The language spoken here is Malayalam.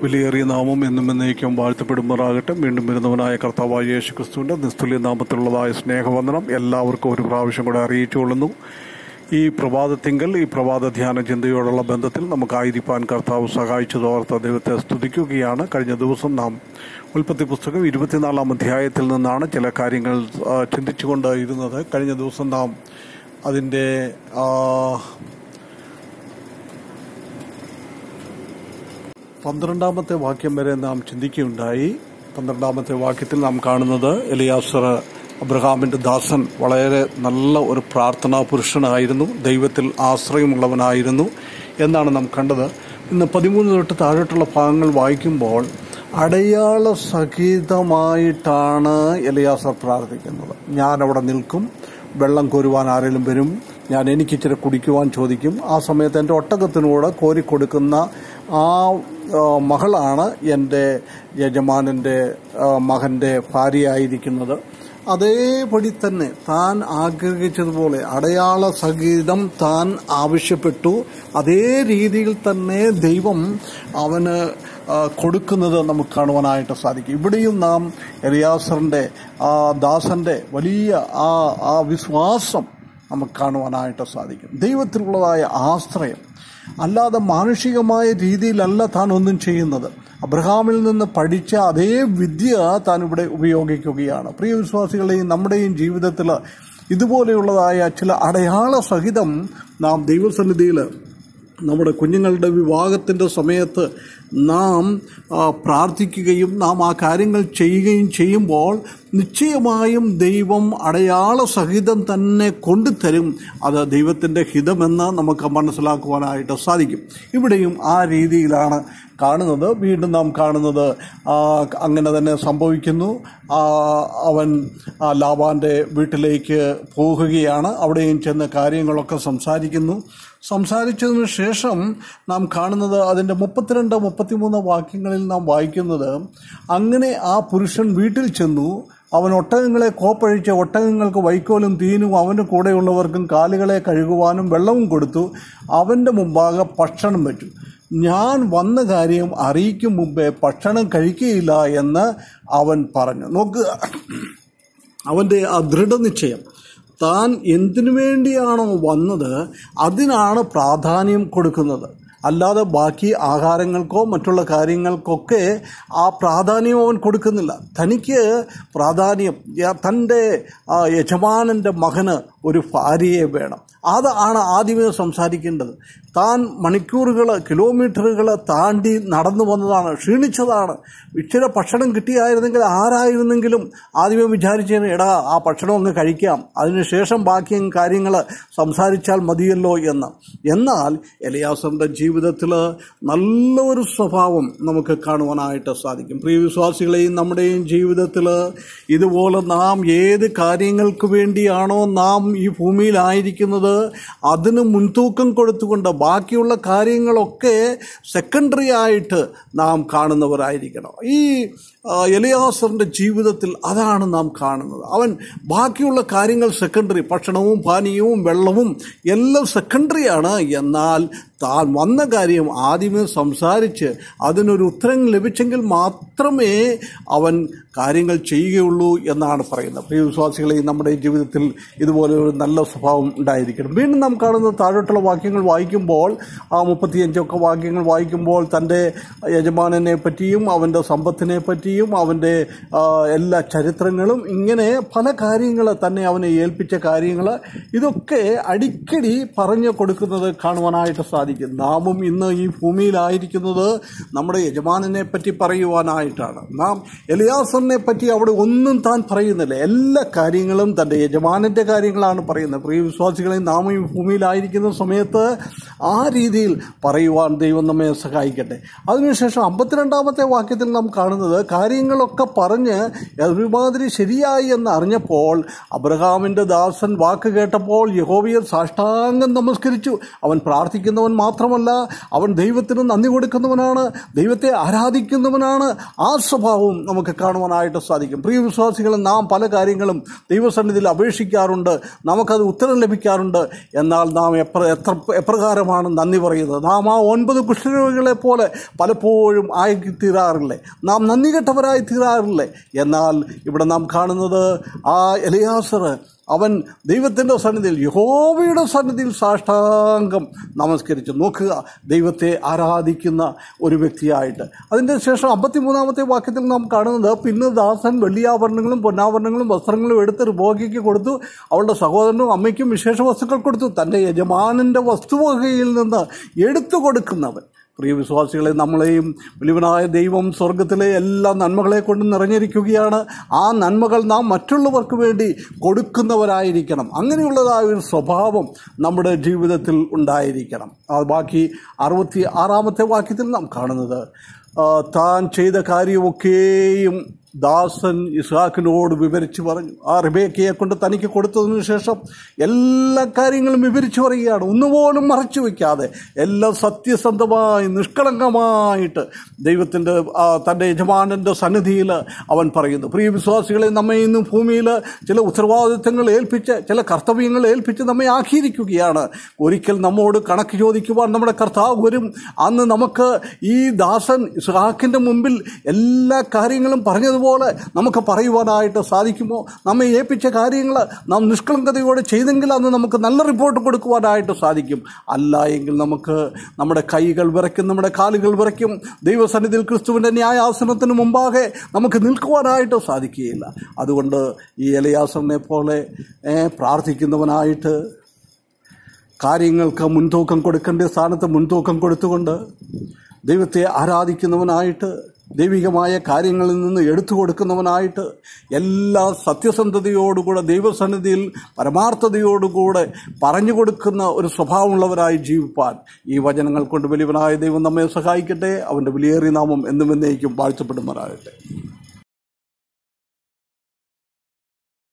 വിലയേറിയ നാമം എന്നും എന്നേക്കും വാഴ്ത്തപ്പെടുമാറാകട്ടെ വീണ്ടും വരുന്നവനായ കർത്താവായ യേശു ക്രിസ്തുവിന്റെ നിസ്തുല്യ നാമത്തിലുള്ളതായ സ്നേഹവന്ദനം എല്ലാവർക്കും ഒരു പ്രാവശ്യം കൂടെ അറിയിച്ചുകൊള്ളുന്നു ഈ പ്രഭാതത്തിങ്കൽ ഈ പ്രഭാത ധ്യാന ചിന്തയോടുള്ള ബന്ധത്തിൽ നമുക്കായിരിക്കാൻ കർത്താവ് സഹായിച്ചു തോർത്ത ദൈവത്തെ സ്തുതിക്കുകയാണ് കഴിഞ്ഞ ദിവസം നാം ഉൽപ്പത്തി പുസ്തകം ഇരുപത്തിനാലാം അധ്യായത്തിൽ നിന്നാണ് ചില കാര്യങ്ങൾ ആ, ചിന്തിച്ചുകൊണ്ട് ഇരുന്നത് കഴിഞ്ഞ ദിവസം നാം അതിൻ്റെ ആ, പന്ത്രണ്ടാമത്തെ വാക്യം വരെ നാം ചിന്തിക്കുകയുണ്ടായി പന്ത്രണ്ടാമത്തെ വാക്യത്തിൽ നാം കാണുന്നത് എലിയാസർ അബ്രഹാമിന്റെ ദാസൻ വളരെ നല്ല ഒരു പ്രാർത്ഥനാ പുരുഷനായിരുന്നു ദൈവത്തിൽ ആശ്രയമുള്ളവനായിരുന്നു എന്നാണ് നാം കണ്ടത് ഇന്ന് പതിമൂന്ന് തൊട്ട് താഴോട്ടുള്ള ഭാഗങ്ങൾ വായിക്കുമ്പോൾ അടയാള സഹിതമായിട്ടാണ് എലിയാസർ പ്രാർത്ഥിക്കുന്നത് ഞാൻ അവിടെ നിൽക്കും വെള്ളം കോരുവാൻ ആരെങ്കിലും വരും ഞാൻ എനിക്ക് ഇച്ചിരി കുടിക്കുവാൻ ചോദിക്കും ആ സമയത്ത് എൻ്റെ ഒട്ടകത്തിനോട് കോരിക്കൊടുക്കുന്ന ആ ആ, മകളാണ് എൻ്റെ യജമാനൻ്റെ ആ, മകൻ്റെ ഭാര്യയായിരിക്കുന്നത് അതേപടി തന്നെ താൻ ആഗ്രഹിച്ചതുപോലെ അടയാള സഹിതം താൻ ആവശ്യപ്പെട്ടു അതേ രീതിയിൽ തന്നെ ദൈവം അവന് ആ, കൊടുക്കുന്നത് നമുക്ക് കാണുവാനായിട്ട് സാധിക്കും ഇവിടെയും നാം എലിയാസറിന്റെ ആ ദാസന്റെ വലിയ ആ ആ വിശ്വാസം നമുക്ക് കാണുവാനായിട്ട് സാധിക്കും ദൈവത്തിലുള്ളതായ ആശ്രയം അല്ലാതെ മാനുഷികമായ രീതിയിലല്ല താൻ ഒന്നും ചെയ്യുന്നത് അബ്രഹാമിൽ നിന്ന് പഠിച്ച അതേ വിദ്യ താൻ ഇവിടെ ഉപയോഗിക്കുകയാണ് പ്രിയ വിശ്വാസികളെയും നമ്മുടെയും ജീവിതത്തിൽ ഇതുപോലെയുള്ളതായ ചില അടയാള സഹിതം നാം ദൈവസന്നിധിയിൽ നമ്മുടെ കുഞ്ഞുങ്ങളുടെ വിവാഹത്തിൻ്റെ സമയത്ത് നാം ആ, പ്രാർത്ഥിക്കുകയും നാം ആ കാര്യങ്ങൾ ചെയ്യുകയും ചെയ്യുമ്പോൾ നിശ്ചയമായും ദൈവം അടയാള സഹിതം തന്നെ കൊണ്ടുതരും അത് ദൈവത്തിൻ്റെ ഹിതമെന്ന് നമുക്ക് മനസ്സിലാക്കുവാനായിട്ട് സാധിക്കും ഇവിടെയും ആ രീതിയിലാണ് കാണുന്നത് വീണ്ടും നാം കാണുന്നത് ആ, അങ്ങനെ തന്നെ സംഭവിക്കുന്നു ആ, അവൻ ആ, ലാബാന്റെ വീട്ടിലേക്ക് പോകുകയാണ് അവിടെയും ചെന്ന് കാര്യങ്ങളൊക്കെ സംസാരിക്കുന്നു സംസാരിച്ചതിനു ശേഷം നാം കാണുന്നത് അതിൻ്റെ മുപ്പത്തിരണ്ട് മുപ്പത്തിമൂന്ന് വാക്യങ്ങളിൽ നാം വായിക്കുന്നത് അങ്ങനെ ആ പുരുഷൻ വീട്ടിൽ ചെന്നു അവൻ ഒട്ടകങ്ങളെ കോപ്പഴിച്ച് ഒട്ടകങ്ങൾക്ക് വൈക്കോലും തീനും അവൻ്റെ കൂടെയുള്ളവർക്കും കാലുകളെ കഴുകുവാനും വെള്ളവും കൊടുത്തു അവൻ്റെ മുമ്പാകെ ഭക്ഷണം വെച്ചു ഞാൻ വന്ന കാര്യം അറിയിക്കും മുമ്പേ ഭക്ഷണം കഴിക്കുകയില്ല എന്ന് അവൻ പറഞ്ഞു നോക്കുക അവൻ്റെ ആ ദൃഢനിശ്ചയം താൻ എന്തിനു വേണ്ടിയാണോ വന്നത് അതിനാണ് പ്രാധാന്യം കൊടുക്കുന്നത് അല്ലാതെ ബാക്കി ആഹാരങ്ങൾക്കോ മറ്റുള്ള കാര്യങ്ങൾക്കൊക്കെ ആ പ്രാധാന്യം അവൻ കൊടുക്കുന്നില്ല തനിക്ക് പ്രാധാന്യം യ- തൻ്റെ ആ, യജമാനൻ്റെ മകന് ഒരു ഭാര്യയെ വേണം അതാണ് ആദ്യമേ സംസാരിക്കേണ്ടത് താൻ മണിക്കൂറുകൾ കിലോമീറ്ററുകൾ താണ്ടി നടന്നു വന്നതാണ് ക്ഷീണിച്ചതാണ് ഇച്ചിരി ഭക്ഷണം കിട്ടിയായിരുന്നെങ്കിൽ ആരായിരുന്നെങ്കിലും ആദ്യമേ വിചാരിച്ചേനെ എടാ ആ ഭക്ഷണം അങ്ങ് കഴിക്കാം അതിനുശേഷം ബാക്കി കാര്യങ്ങൾ സംസാരിച്ചാൽ മതിയല്ലോ എന്ന് എന്നാൽ എലിയാസറിന്റെ ജീവിതത്തിൽ നല്ലൊരു സ്വഭാവം നമുക്ക് കാണുവാനായിട്ട് സാധിക്കും പ്രിയ വിശ്വാസികളെയും നമ്മുടെയും ജീവിതത്തിൽ ഇതുപോലെ നാം ഏത് കാര്യങ്ങൾക്ക് വേണ്ടിയാണോ നാം ഈ ഭൂമിയിലായിരിക്കുന്നത് അതിന് മുൻതൂക്കം കൊടുത്തുകൊണ്ട് ബാക്കിയുള്ള കാര്യങ്ങളൊക്കെ സെക്കൻഡറി ആയിട്ട് നാം കാണുന്നവരായിരിക്കണം ഈ ആ, എലിയാസറിന്റെ ജീവിതത്തിൽ അതാണ് നാം കാണുന്നത് അവൻ ബാക്കിയുള്ള കാര്യങ്ങൾ സെക്കൻഡറി ഭക്ഷണവും പാനീയവും വെള്ളവും എല്ലാം സെക്കൻഡറിയാണ് എന്നാൽ താൻ വന്ന കാര്യം ആദ്യമേ സംസാരിച്ച് അതിനൊരു ഉത്തരം ലഭിച്ചെങ്കിൽ മാത്രമേ അവൻ കാര്യങ്ങൾ ചെയ്യുകയുള്ളൂ എന്നാണ് പറയുന്നത് പ്രിയ വിശ്വാസികളെ നമ്മുടെ ജീവിതത്തിൽ ഇതുപോലെ ഒരു നല്ല സ്വഭാവം ഉണ്ടായിരിക്കണം വീണ്ടും നാം കാണുന്ന താഴോട്ടുള്ള വാക്യങ്ങൾ വായിക്കുമ്പോൾ ആ മുപ്പത്തിയഞ്ചൊക്കെ വാക്യങ്ങൾ വായിക്കുമ്പോൾ തൻ്റെ യജമാനനെ പറ്റിയും അവൻ്റെ സമ്പത്തിനെ പറ്റിയും അവൻ്റെ ആ, എല്ലാ ചരിത്രങ്ങളും ഇങ്ങനെ പല കാര്യങ്ങൾ തന്നെ അവനെ ഏൽപ്പിച്ച കാര്യങ്ങൾ ഇതൊക്കെ അടിക്കടി പറഞ്ഞു കൊടുക്കുന്നത് കാണുവാനായിട്ട് സാധിക്കും നാമും ഇന്ന് ഈ ഭൂമിയിലായിരിക്കുന്നത് നമ്മുടെ യജമാനനെ പറ്റി പറയുവാനായിട്ടാണ് നാം എലിയാസറിനെ പറ്റി അവിടെ ഒന്നും താൻ പറയുന്നില്ല എല്ലാ കാര്യങ്ങളും തൻ്റെ യജമാനന്റെ കാര്യങ്ങളാണ് പറയുന്നത് പ്രിയ വിശ്വാസികളെ നാം ഈ ഭൂമിയിലായിരിക്കുന്ന സമയത്ത് ആ രീതിയിൽ പറയുവാൻ ദൈവം നമ്മെ സഹായിക്കട്ടെ അതിനുശേഷം അമ്പത്തിരണ്ടാമത്തെ വാക്യത്തിൽ നാം കാണുന്നത് കാര്യങ്ങളൊക്കെ പറഞ്ഞ് ഒരുമാതിരി ശരിയായി എന്ന് അറിഞ്ഞപ്പോൾ അബ്രഹാമിന്റെ ദാസൻ വാക്ക് കേട്ടപ്പോൾ യഹോവയെ സാഷ്ടാംഗം നമസ്കരിച്ചു അവൻ പ്രാർത്ഥിക്കുന്നവൻ മാത്രമല്ല അവൻ ദൈവത്തിന് നന്ദി കൊടുക്കുന്നവനാണ് ദൈവത്തെ ആരാധിക്കുന്നവനാണ് ആ സ്വഭാവവും നമുക്ക് കാണുവാനായിട്ട് സാധിക്കും പ്രിയ വിശ്വാസികൾ നാം പല കാര്യങ്ങളും ദൈവസന്നിധിയിൽ അപേക്ഷിക്കാറുണ്ട് നമുക്കത് ഉത്തരം ലഭിക്കാറുണ്ട് എന്നാൽ നാം എപ്ര എത്ര എപ്രകാരമാണ് നന്ദി പറയുന്നത് നാം ആ ഒൻപത് കുഷ്ഠരോഗികളെ പോലെ പലപ്പോഴും ആയി തീരാറില്ലേ നാം നന്ദി കെട്ടവരായി തീരാറില്ലേ എന്നാൽ ഇവിടെ നാം കാണുന്നത് ആ എലിയാസർ അവൻ ദൈവത്തിൻ്റെ സന്നിധിയിൽ യഹോവയുടെ സന്നിധിയിൽ സാഷ്ടാംഗം നമസ്കരിച്ചു നോക്കുക ദൈവത്തെ ആരാധിക്കുന്ന ഒരു വ്യക്തിയായിട്ട് അതിൻ്റെ ശേഷം അമ്പത്തിമൂന്നാമത്തെ വാക്യത്തിൽ നാം കാണുന്നത് പിന്നെ ദാസൻ വെള്ളിയാഭരണങ്ങളും പൊന്നാഭരണങ്ങളും വസ്ത്രങ്ങളും എടുത്ത് റുബോഗയ്ക്ക് കൊടുത്തു അവളുടെ സഹോദരനും അമ്മയ്ക്കും വിശേഷ വസ്തുക്കൾ കൊടുത്തു തൻ്റെ യജമാനൻ്റെ വസ്തുവകയിൽ നിന്ന് എടുത്തു കൊടുക്കുന്നവൻ പ്രിയ വിശ്വാസികളെ നമ്മളെയും വലിയവനായ ദൈവം സ്വർഗത്തിലെ എല്ലാ നന്മകളെ കൊണ്ട് നിറഞ്ഞിരിക്കുകയാണ് ആ നന്മകൾ നാം മറ്റുള്ളവർക്ക് വേണ്ടി കൊടുക്കുന്നവരായിരിക്കണം അങ്ങനെയുള്ളതായ ഒരു സ്വഭാവം നമ്മുടെ ജീവിതത്തിൽ ഉണ്ടായിരിക്കണം ആ ബാക്കി അറുപത്തി ആറാമത്തെ വാക്യത്തിൽ നാം കാണുന്നത് ആ, താൻ ചെയ്ത കാര്യമൊക്കെയും ദാസൻ ഇസ്ഹാക്കിനോട് വിവരിച്ചു പറഞ്ഞു ആ റിബേക്കയെ കൊണ്ട് തനിക്ക് കൊടുത്തതിനു ശേഷം എല്ലാ കാര്യങ്ങളും വിവരിച്ചു പറയുകയാണ് ഒന്നുപോലും മറച്ചു വയ്ക്കാതെ എല്ലാം സത്യസന്ധമായി നിഷ്കളങ്കമായിട്ട് ദൈവത്തിൻ്റെ ആ, തൻ്റെ യജമാനൻ്റെ സന്നിധിയിൽ അവൻ പറയുന്നു പ്രിയ വിശ്വാസികളെ നമ്മെ ഇന്ന് ഭൂമിയിൽ ചില ഉത്തരവാദിത്തങ്ങൾ ഏൽപ്പിച്ച് ചില കർത്തവ്യങ്ങൾ ഏൽപ്പിച്ച് നമ്മെ ആക്കിയിരിക്കുകയാണ് ഒരിക്കൽ നമ്മോട് കണക്ക് ചോദിക്കുവാൻ നമ്മുടെ കർത്താവ് വരും അന്ന് നമുക്ക് ഈ ദാസൻ ഇസ്ഹാക്കിൻ്റെ മുമ്പിൽ എല്ലാ കാര്യങ്ങളും പറഞ്ഞതുപോലെ നമുക്ക് പറയുവാനായിട്ട് സാധിക്കുമോ നമ്മെ ഏൽപ്പിച്ച കാര്യങ്ങൾ നാം നിഷ്കളങ്കതയോടെ ചെയ്തെങ്കിൽ അന്ന് നമുക്ക് നല്ല റിപ്പോർട്ട് കൊടുക്കുവാനായിട്ട് സാധിക്കും അല്ല എങ്കിൽ നമുക്ക് നമ്മുടെ കൈകൾ വിറയ്ക്കും നമ്മുടെ കാലുകൾ വിറയ്ക്കും ദൈവസന്നിധിയിൽ ക്രിസ്തുവിൻ്റെ ന്യായാസനത്തിന് മുമ്പാകെ നമുക്ക് നിൽക്കുവാനായിട്ട് സാധിക്കുകയില്ല അതുകൊണ്ട് ഈ എലയാസനെ പോലെ ഏ, പ്രാർത്ഥിക്കുന്നവനായിട്ട് കാര്യങ്ങൾക്ക് മുൻതൂക്കം കൊടുക്കേണ്ട സ്ഥാനത്ത് മുൻതൂക്കം കൊടുത്തുകൊണ്ട് ദൈവത്തെ ആരാധിക്കുന്നവനായിട്ട് ദൈവികമായ കാര്യങ്ങളിൽ നിന്ന് എടുത്തു കൊടുക്കുന്നവനായിട്ട് എല്ലാ സത്യസന്ധതയോടുകൂടെ ദൈവസന്നിധിയിൽ പരമാർത്ഥതയോടുകൂടെ പറഞ്ഞു കൊടുക്കുന്ന ഒരു സ്വഭാവമുള്ളവരായി ജീവിപ്പാൻ ഈ വചനങ്ങൾ കൊണ്ട് വലിയവനായ ദൈവം നമ്മെ സഹായിക്കട്ടെ അവൻ്റെ വിലയേറിയ നാമം എന്നും എന്നേക്കും വാഴ്ത്തപ്പെടുമാറാകട്ടെ